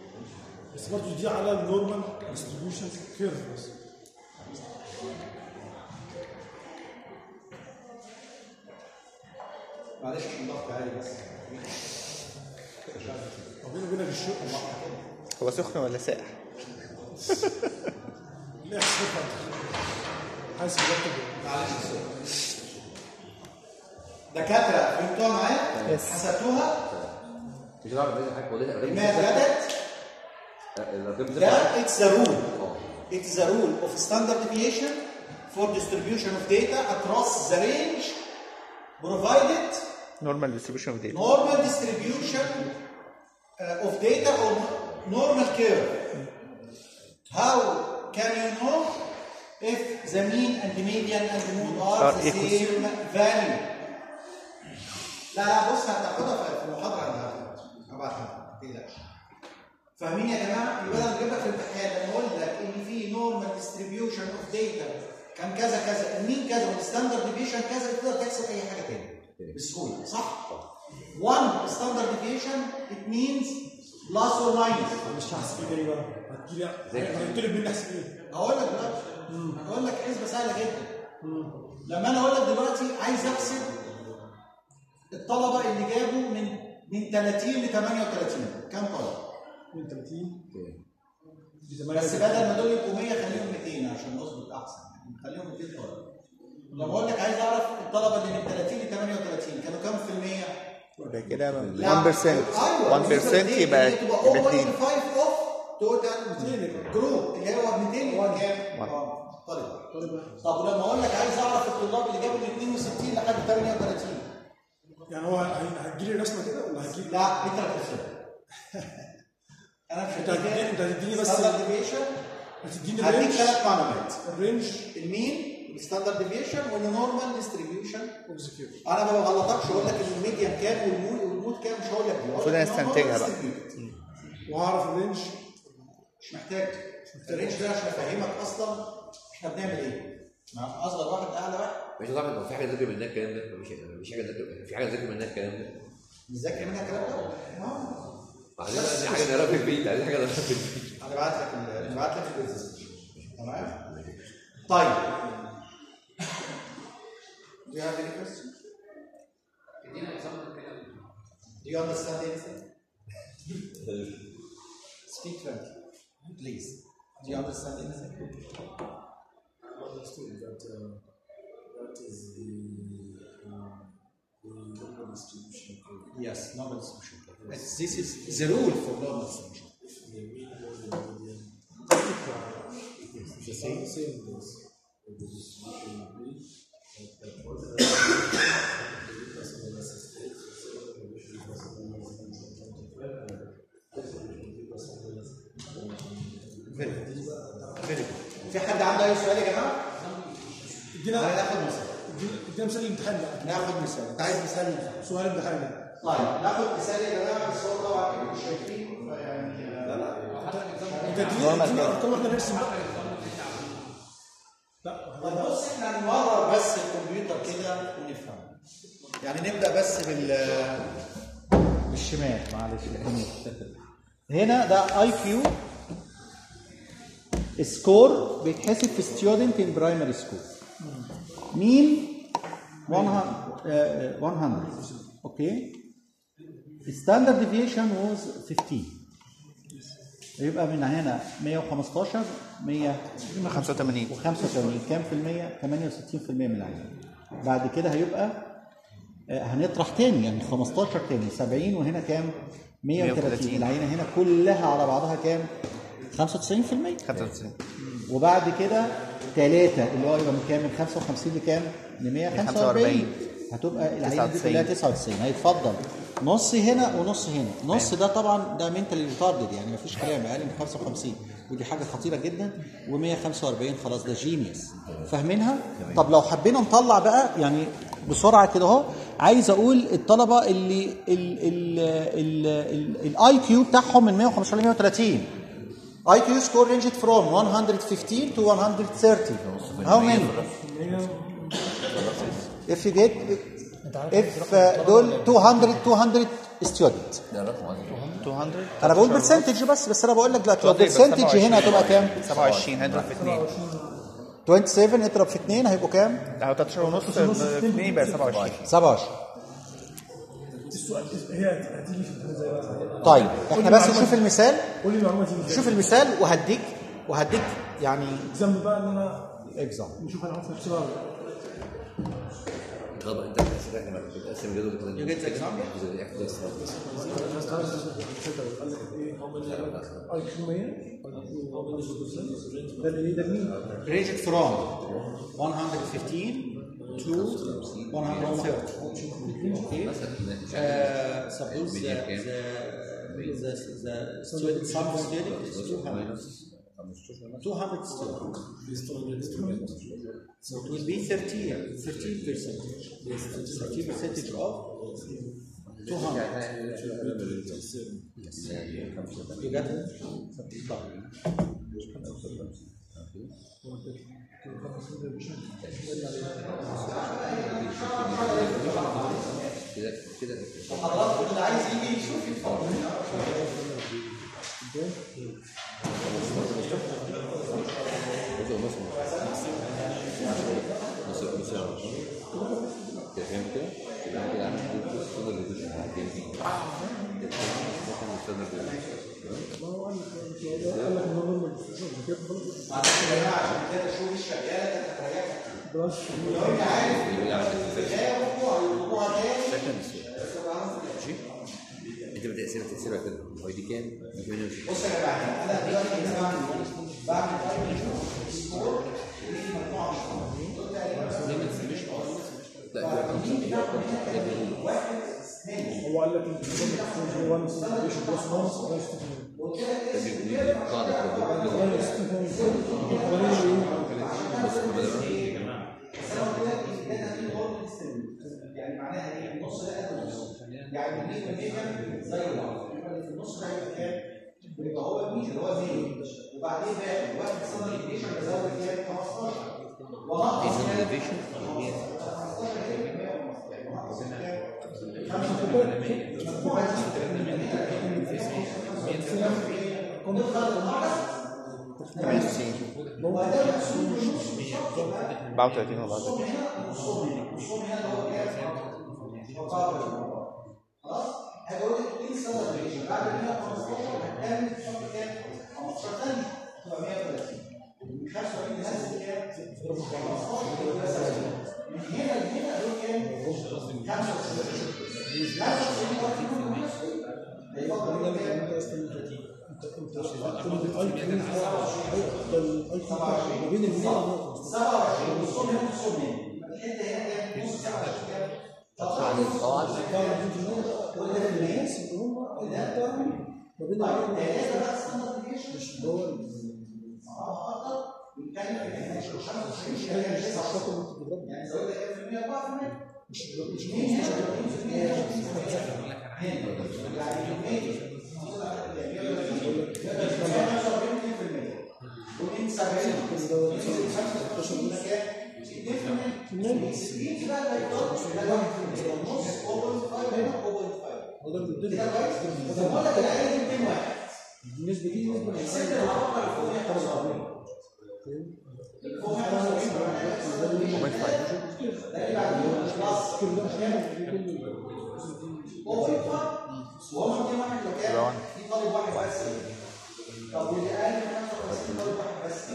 بس برضه دي على النورمال ديستريبيوشن كيرف بس هو سخن ولا ساقع؟ لا صفر حاسس بجد معلش سوري. دكاتره فهمتوها معايا؟ Yes. حسبتوها؟ مش هتعرف تنزل حاجه والله الرقم ما اتغدت الرقم ده it's the rule اه it's the rule of standard deviation for distribution of data across the range provided normal distribution of data normal distribution uh, of data or normal curve. How can you know if the mean and the median and the mode are, Are the equal. same value? لا لا بص هتاخدها في المحاضرة اللي هبعتها ما تقلقش. فاهمين يا جماعة؟ يبقى انا بجيب لك في الامتحان لما اقول لك ان في normal distribution of data كان كذا كذا المين كذا والستاندرد ديفيشن كذا تقدر تحسب اي حاجة تاني بسهولة صح؟ one standard deviation it means plus or minus مش هحسب ايه تاني بقى هتجيلي هتطلب مني احسب ايه هقول لك دلوقتي هقول لك حسبه سهله جدا لما انا اقول لك دلوقتي عايز احسب الطلبه اللي جابوا من من 30 ل 38 كام طلبه؟ من 30 دي بس 8 بدل ما دول يبقوا 100 خليهم 200 عشان نظبط احسن يعني خليهم 200 طالب لما اقول لك عايز اعرف الطلبه اللي من 30 ل 38 كانوا كام في المية؟ يبقى كده 1% لا. 1% ايوه يبقى تبقى يبقى 2 0.5 اوف توتال 200 جروب اللي هو 200 يبقى كام؟ واحد. اه طيب طالب واحد. طب ولما اقول لك عايز اعرف الطلاب اللي جابوا من 62 لحد 38 يعني هو هي- هتجيلي رسمه كده ولا هتجيب لا انت اللي هتحسبها انا مش انت هتديني انت هتديني بس ستاندرد ديفيشن هتديني هديك الرينج ثلاث معلومات الرينج المين الستاندرد ديفيشن والنورمال ديستريبيوشن اوبزكيوت انا ما بغلطكش اقول لك الميديان كام والمود والمود كام مش هقول لك دي المفروض انا استنتجها بقى. وهعرف الرينج مش محتاج الرينج ده عشان افهمك اصلا احنا بنعمل ايه مع اصغر واحد اعلى واحد مش طبعا لو في حاجه ذاكر منها الكلام ده مفيش مفيش حاجه ذاكر في حاجه ذاكر منها الكلام ده نذاكر منها الكلام ده آه. عايزين عايزين حاجه نقراها في البيت عايزين حاجه نقراها في البيت انا بعت لك ال- بعت لك البيزنس تمام طيب Do you have any question? Do you understand anything? Speak frankly, please. Do you understand anything? understood that uh, that is the uh, the normal distribution curve. Yes, normal distribution. curve. It's- This is the rule for normal distribution. The mean over the median. The same. Same as the distribution of B. That that was the plus or minus is eight. So the distribution plus or minus is 125. Distribution plus or minus Very good. Very good. في حد عنده اي سؤال يا جماعه؟ ادينا تعالى ناخد مثال. ادينا مثال الامتحان بقى ناخد مثال. انت عايز مثال؟ سؤال الامتحان ده طيب ناخد مثال يا جماعه بس هو طبعا انتوا مش شايفين فيعني لا لا انت ادينا ادينا ارقام واحنا نرسم بقى لا طب بص احنا هنمرر بس الكمبيوتر كده ونفهم يعني نبدا بس بال بالشمال معلش اليمين. هنا ده اي كيو سكور بيتحسب في ستودنت ان برايمري سكول مين 100 آه، 100 اوكي ستاندرد ديفيشن واز 15 يبقى من هنا 115 100 85 و85 كام في المية؟ 68% من العيان. بعد كده هيبقى آه، هنطرح تاني يعني 15 تاني 70 وهنا كام؟ 130 130. العينة هنا كلها على بعضها كام؟ 95% 95 وبعد كده ثلاثة اللي هو يبقى من كام؟ من 55 لكام؟ ل 145 هتبقى العينة دي 99. كلها 99 هيتفضل نص هنا ونص هنا نص ده طبعا ده منتال ريتاردد يعني مفيش كلام اقل من 55 ودي حاجه خطيره جدا و145 خلاص ده جينيوس فاهمينها طب لو حبينا نطلع بقى يعني بسرعه كده اهو عايز اقول الطلبه اللي الاي كيو بتاعهم من 115 ل 130 اي كيو سكور رينجد فروم 115 to 130 how many if you get if uh, دول 200 200 student ده رقم عظيم 200 انا بقول برسنتج بس بس انا بقول لك دلوقتي لو تقريبا برسنتج 27. هنا هتبقى كام 27 هيضرب في 2 27 اضرب في 2 هيبقوا كام لا هو 13 ونص في 2 يبقى 27 27 السؤال هي هتيجي في الامتحان زي بقى طيب احنا بس نشوف المثال قول لي المعلومه دي ازاي شوف المثال وهديك وهديك يعني ذنب بقى ان انا اكزام نشوف انا عارف نفسي بقى غلط انت بتقسم احنا بتقسم الجدول كده You get the example? قال لك ايه اي كيو 100 ده اللي ده مين؟ ranged from 115 to 130 okay uh, suppose the, the, the, the student sum student is 200 200 students so it will be 13 13 percentage 13 percentage of 200 you got it? طيب. كده كده حضراتكم اللي عايز يجي يشوف يتفرج بص بص بص بص يا رب. كده فهمت كده؟ يبقى انا كده عملت كده بص كده اللي بيش بعدين دي ده كان مستنى ما هو قال لك قال لك ان هو نورمال كده خلاص معلش يا جماعه عشان كده شغل شغاله كانت هتريحك بلاش لو انت عارف تجاوبوا هيطلبوها تاني سكند ماشي انت بتقسمها تقسمها كده هو دي كام؟ دي 28 بص يا جماعه انا دلوقتي كده بعمل ايه؟ بعمل تايم سكور ليه مجموعه مش دول تقريبا لا دي هو قال لك ان هو 1 سنتيفيشن بلس 1 بلس 2 دي قاعده كده يعني معناها ايه؟ النص ده قد النص يعني بالنسبه للميجر زي بعض يبقى اللي في النص ده هيبقى كام؟ يبقى هو الميجر اللي هو 100 وبعدين باقي واحد صدر الديشن بزود كام؟ 15 ونقص كام؟ أربعة وتلاتين ولا أربعة خلاص هيقول لك ايه صدر الديشن بعد 115 هتعمل شهر كام؟ 15 ثانيه تبقى 130 من 45 لنفس كام؟ 15 يبقى 70 من هنا لهنا دول كام؟ 95 95 وقت هيفضل يقول كام؟ الاي كيو الاي كيو ما بين ال 100 و 115 27 نصهم هنا نصهم هنا الحته هنا كام؟ نص 27 كام؟ طبعا دي كل ده الناس اللي هم اللي بتاعهم ما بين ال 100 و 115 مش اللي هو مش هي مش الشرط اللي انت بتضربه يعني زودها كام في المية؟ 4% مش مش 15 ومن 70 ل 65 كام؟ 2% 60 بقى اللي هيفضل ده واحد في المية. نص 0.5 هنا 0.5 هو ده اللي كده بيدل كويس؟ طب بقول لك الاقل 200 واحد النسبه دي نسبه من الست العربة اللي فوق 175 فوق 175 ده يبقى بلس كل ده كام وهم 200 واحد لو كان في طالب واحد بس طب واللي اقل من 55 طالب واحد بس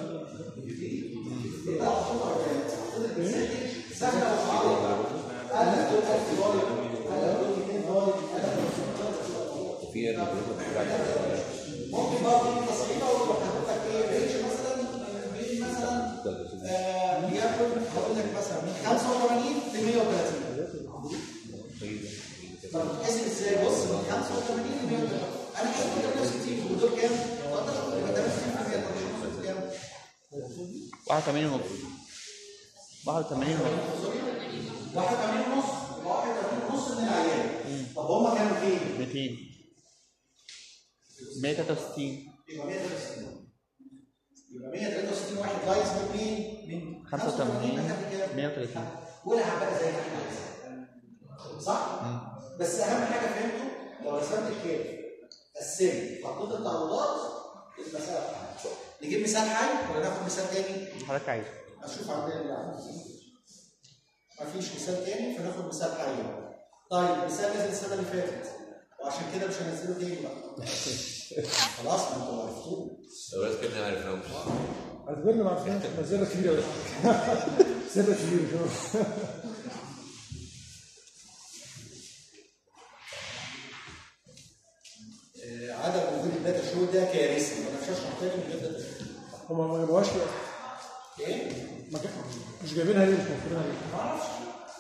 يبقى الخطوه كانت سهله وصعبه انا دول 1000 طالب انا دول 200 طالب وفي الريبورت بتاعت ممكن برضه في تصحيحه وتروح حضرتك ايه رينج مثلا بين مثلا آه، ليكن هقول لك مثلا من 85 ل 130 طب تحسب ازاي بص من 85 ل 130 انا حاسب 68 ودول كام؟ 13 يبقى 68% كام؟ 81 ونص 81 ونص 81 ونص يبقى 81 ونص من العيان طب هم كانوا فين؟ 200 163 يبقى 163 يبقى 163 واحد لايز من مين؟ من 85 لحد كام؟ 130 والعب بقى زي ما احنا عايزين صح؟ بس اهم حاجه فهمته لو رسمت الكيف قسمت حطيت التعويضات المساله بتاعتك نجيب مثال حي ولا ناخد مثال تاني؟ حضرتك عايز اشوف عندنا اللي عندي مفيش مثال تاني فناخد مثال حي طيب مثال نزل السنه اللي فاتت وعشان كده مش هنزله تاني بقى خلاص ما انتوا عرفتوه لو رئيس كابتن عارف انا مش اعتبرنا ما عرفناش نزلة كبيرة نزلة كبيرة شوف آه، عدم وجود الداتا شو ده كارثه ما نفسش نحتاج من غير داتا شو هما ما جابوهاش ليه؟ ايه؟ ما جا- مش جايبينها ليه مش موفرينها ليه؟ ما اعرفش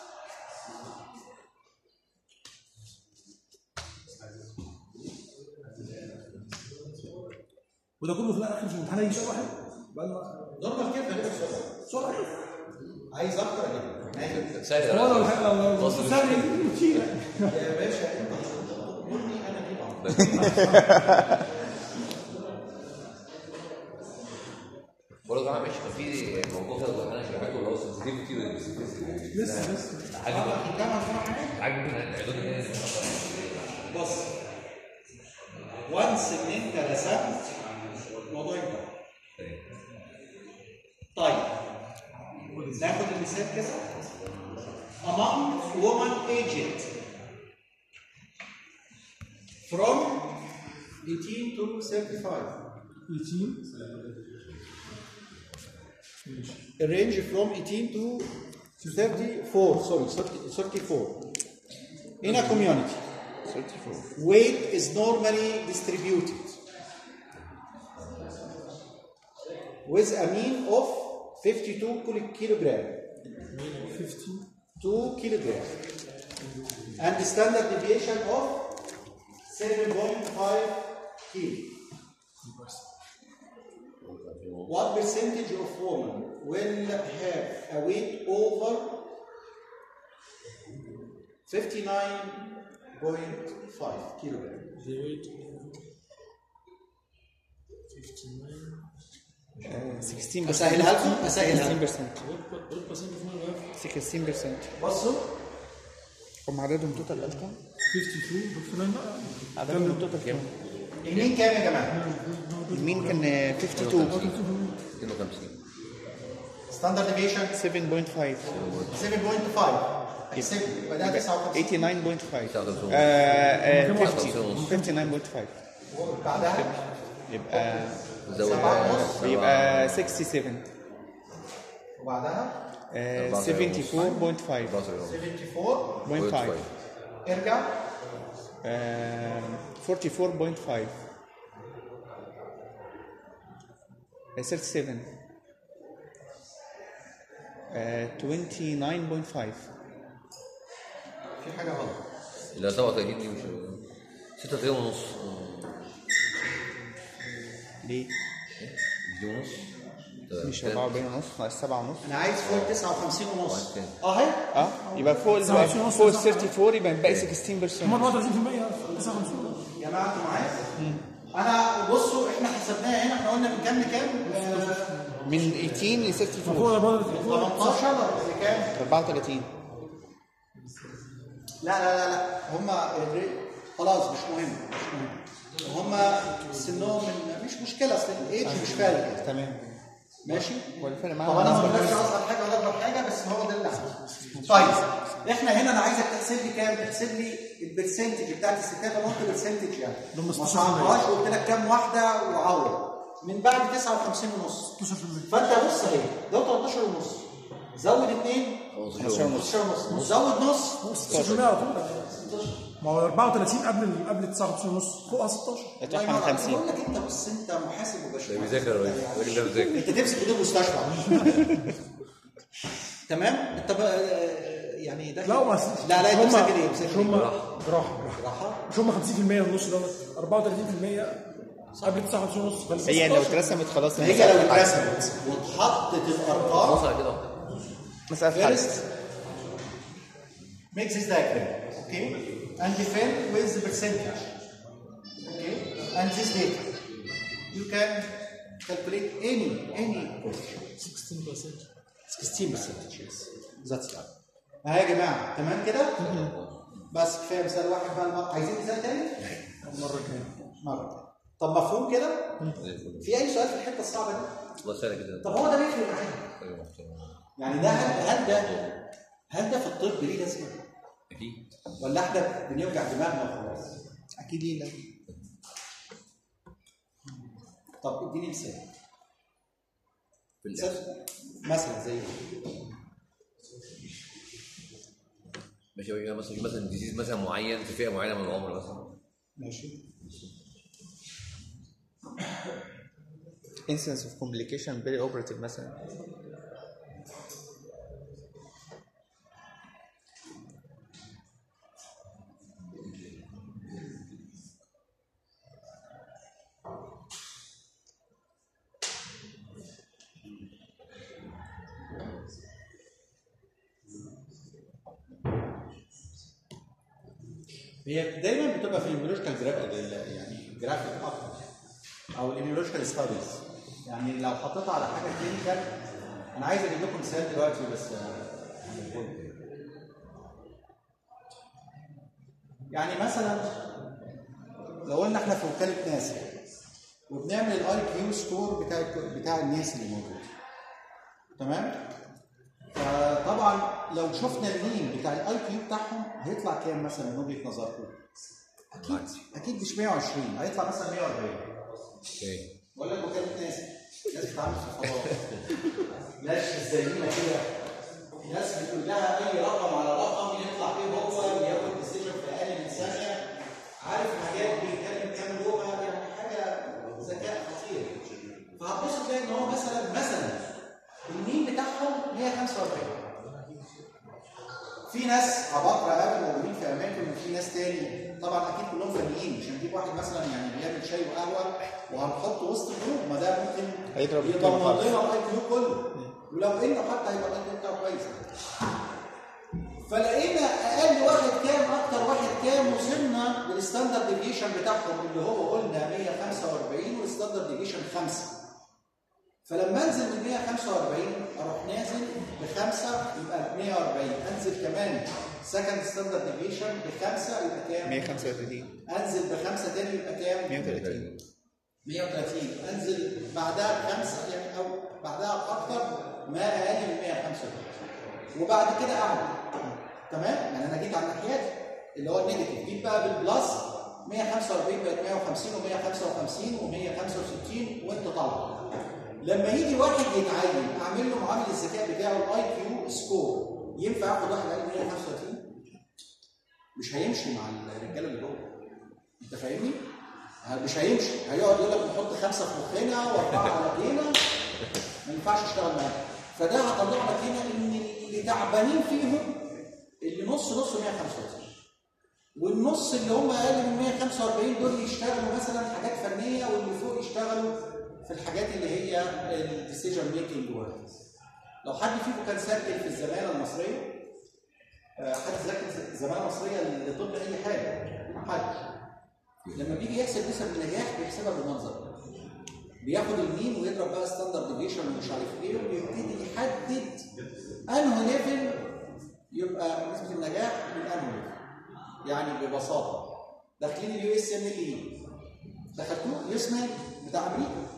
وده كله في الاخر في الامتحان هيجي سؤال واحد بقى لنا نورمال كده هنبقى بسرعه سؤال واحد عايز اكتر اجيب ماشي سهل هو لو لو لو فصل سهل كتير يا باشا انت تأمرني انا اجيب عمرو برضه يا جماعه ماشي كان في موضوع كده انا شرحته اللي هو sensitivity والسنسيتيفيتي لسه لسه حاجه حاجه ممكن نعيدوا تاني بص وانس ان انت رسمت الموضوع انتهى طيب ناخد المثال كده among woman aged from 18 to 35 18 range from 18 to 34 sorry 30 34 in a community 34 weight is normally distributed with a mean of 52 kilo- kilogram 2 kilogram and the standard deviation of 7.5 kilo what percentage of women will have a weight over 59.5 kilogram? The weight 59 اسهلها لكم اسهلها لكم 16% what what percent of men have 16% بصوا هم عددهم توتال قد كام؟ 52 59 بقى عددهم توتال كام؟ المين كام يا جماعه؟ المين كان آه، 52 52 ستاندرد ديفيشن 7.5 7.5 احسب يبقى ده 59 89.5 آه، آه، 50 59. 59.5 بعدها يبقى زود سبعة ونص. يبقى 67 وبعدها آه، 74.5 74 ارجع آه، 44.5 آه، 37 آه، 29.5 في حاجه غلط لا 37 دي مش 36 ونص ليه؟ دي ونص مش 44 ونص ناقص 7 ونص انا عايز فوق 59 ونص وعايز كام؟ اهي اه يبقى فوق ال- 29 ونص فوق ال صح. 34 يبقى باقي 16% هم 34% 59 يا جماعه انتوا معايا انا بصوا احنا حسبناها هنا احنا قلنا من كام لكام؟ آه، من 18 ل 34 فوق 18 لكام؟ 34 لا لا لا لا هم خلاص مش مهم مش مهم هم سنهم من مش مشكله اصل الايدج مش فارق تمام ماشي هو الفرق طب انا ما معاهم قلتش اصغر حاجه ولا اكبر حاجه بس هو ده اللي عندي طيب احنا هنا انا عايزك تحسب لي كام تحسب لي البرسنتج بتاعت الستات انا قلت برسنتج يعني دول ما 16% صعبهاش قلت لك كام واحده وعوض من بعد 59 ونص 16% فانت بص اهي ده 13 ونص زود اثنين 15 ونص 15 ونص زود نص 16% على طول ما هو 34 قبل ال- قبل 59 ونص فوقها 16 الله يتوقع ينور من عليك. 50 بقول لك انت بص انت محاسب ده وبشوف بيذاكر يا راجل الراجل ده بيذاكر انت تمسك بدون مستشفى تمام انت بقى يعني ده لا ما لا لا انت هم مسجل ايه مش مسجل هم ايه؟ جراحه جراحه راحه مش هم 50% النص دوت 34% قبل 29 ونص بل هي لو 16. اترسمت خلاص هي لو اترسمت واتحطت الارقام خلاص على كده مسألة حل first make this diagram okay and defend with the percentage okay and this data you can calculate any any portion 16 percent 16 percentage yes that's right ها يا جماعه تمام كده بس كفايه مثال واحد بقى المرة. عايزين مثال تاني المره الجايه مره طب مفهوم كده زي الفل في اي سؤال في الحته الصعبه دي الله سهل كده طب هو ده بيفرق معايا حاجه محترمه يعني ده هل هل ده هل ده في الطب ليه لازمه اكيد ولا احنا بنوجع دماغنا وخلاص اكيد ليه لا طب اديني مثال في مثال الأكل. مثلا زي ايه؟ ماشي يبقى مثلا مثلا ديزيز مثلا معين في فئه معينه من العمر مثلا ماشي incidence of complication perioperative مثلا هي دايما بتبقى في الاميولوجيكال يعني جرافيك اكتر او الاميولوجيكال ستاديز يعني لو حطيتها على حاجه كلينيكال انا عايز اجيب لكم مثال دلوقتي بس آه، يعني البوينت. يعني مثلا لو قلنا احنا في وكاله ناسا وبنعمل الاي كيو ستور بتاع بتاع الناس اللي موجوده تمام فطبعا لو شفنا المين بتاع الاي كيو بتاعهم هيطلع كام مثلا من وجهه نظركم؟ اكيد اكيد مش 120 هيطلع مثلا 140 اوكي بقول لك وكاله ناس ناس بتتعامل في الفضاء ناس زينا كده ناس بتقول لها اي رقم على رقم يطلع ايه هو ياخد ديسيجن في اقل من ثانيه عارف حاجات بيتكلم كام لغه يعني حاجه ذكاء خطير فهتبص تلاقي ان هو مثلا مثلا المين بتاعهم 145 في ناس عباقرة قوي موجودين في اماكن وفي ناس تاني طبعا اكيد كلهم فنيين مش هنجيب واحد مثلا يعني بيعمل شاي وقهوه وهنحطه وسط الجروب ما ده ممكن هيضرب الكيو يدمر خالص. لنا الاي كيو كله ولو انه حتى هيبقى الاي كيو بتاعه كويس فلقينا اقل واحد كام اكتر واحد كام وصلنا للستاندرد ديفيشن بتاعهم اللي هو قلنا 145 والستاندرد ديفيشن 5 فلما انزل من 145 اروح نازل بخمسه يبقى 140 انزل كمان سكند ستاندرد ديفيشن بخمسه يبقى كام؟ 135 انزل بخمسه تاني يبقى كام؟ 130 130 انزل بعدها بخمسه يعني او بعدها اكتر ما اقل من 135 وبعد كده اعلى تمام؟ يعني انا جيت على الناحيات اللي هو النيجاتيف جيت بقى بالبلس 145 بقت 150 و155 و165 وانت طالع لما يجي واحد يتعين اعمل له معامل الذكاء بتاعه الاي كيو سكور ينفع اخد واحد اقل من 135 مش هيمشي مع الرجاله اللي جوه انت فاهمني؟ مش هيمشي هيقعد يقول لك نحط خمسه في مخنا واربعه على ايدينا ما ينفعش اشتغل معاه فده هطلع لك هنا ان اللي تعبانين فيهم اللي نص نص 135 والنص اللي هم اقل من 145 دول يشتغلوا مثلا حاجات فنيه واللي فوق يشتغلوا في الحاجات اللي هي الديسيجن ميكنج ورك لو حد فيكم كان سجل في الزماله المصريه آه، حد ذاكر الزماله المصريه لطب اي حاجه حد لما بيجي يحسب نسب النجاح بيحسبها بالمنظر ده بياخد المين ويضرب بقى ستاندرد ديفيشن ومش عارف ايه ويبتدي يحدد انه ليفل يبقى نسبه النجاح من انه ليفل يعني ببساطه داخلين اليو اس ام ال دخلتوه يو اس مان بتاع امريكا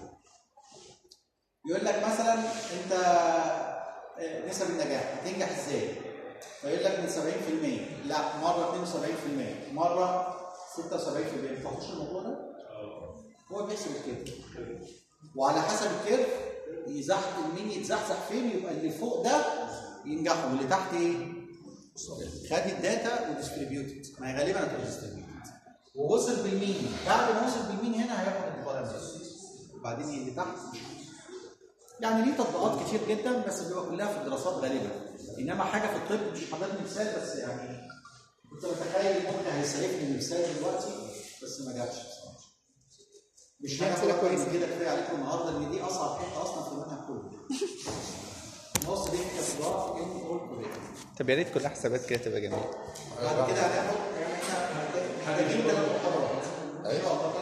يقول لك مثلا انت آه، نسب النجاح هتنجح ازاي؟ فيقول لك من 70% لا مره 72% مره 76% ما تعرفوش الموضوع ده؟ هو بيحسب الكيرف وعلى حسب الكيرف يزحف مين يتزحزح فين يبقى اللي فوق ده ينجحوا واللي تحت ايه؟ خد الداتا وديستريبيوتد ما هي غالبا هتبقى ديستريبيوتد ووصل بالمين بعد ما وصل بالمين هنا هياخد البارامتر وبعدين اللي تحت مش عارف. يعني ليه تطبيقات كتير جدا بس بتبقى كلها في الدراسات غالبا انما حاجه في الطب مش حضرتك مثال بس يعني كنت متخيل ممكن هيسعفني المثال دلوقتي بس ما جاتش بصراحه مش هنا أمثلة كده كويسة. كويس كده كفايه عليكم النهارده ان دي اصعب حته اصلا في المنهج كله نص دي كاتبها في ان اول كوريكت طب يا ريت كلها حسابات كده تبقى جميله بعد كده هناخد يعني احنا محتاجين ثلاث محاضرات أيوة.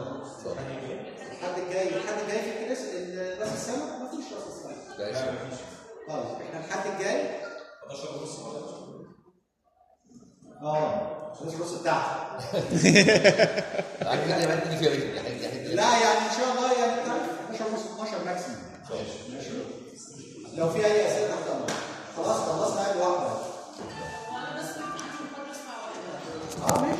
الحد الجاي الحد الجاي في الكلاس ال- راس السنه مفيش راس السنه لا مفيش طيب احنا الحد الجاي 11 ونص اه النص النص بتاعتي عارف يعني ما تيجي فيها بيت يعني يعني لا يعني ان شاء الله يعني بتاع 11 ونص 12 ماكسيموم ماشي لو في اي اسئله تحت امرك خلاص خلصنا اي واحده وانا بس عشان خاطر اسمع واحد اه ماشي